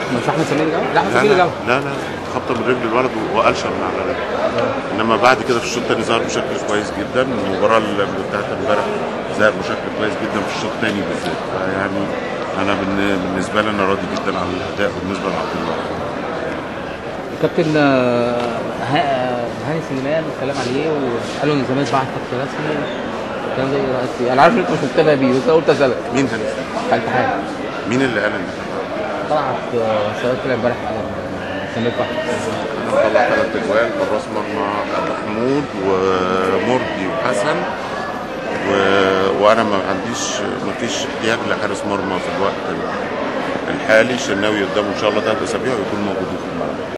مش احمد سمير جابر لا احمد لا سمير لا جابر لا لا خبطه من رجل الولد وقلشه من على رجله انما بعد كده في الشوط الثاني ظهر بشكل كويس جدا المباراه اللي بتاعت امبارح ظهر بشكل كويس جدا في الشوط الثاني بالذات فيعني انا بالن- بالنسبه لي انا راضي جدا عن الاداء بالنسبه لعبد الله كابتن آه، ها- هاني سليمان اتكلم عليه وقالوا ان الزمالك بعت خط رسمي الكلام ده ايه رايك فيه؟ انا عارف ان انت مش متابع بيه بس أنا قلت اسالك مين هاني على الاتحاد مين اللي قال ان طلعت آه، سؤال طلع امبارح على الزمالك واحد طلع ثلاث اجوال حراس مرمى محمود ومردي وحسن و... وانا ما عنديش ما فيش احتياج لحارس مرمى في الوقت الحالي شناوي قدامه ان شاء الله ثلاث اسابيع ويكون موجود في الملعب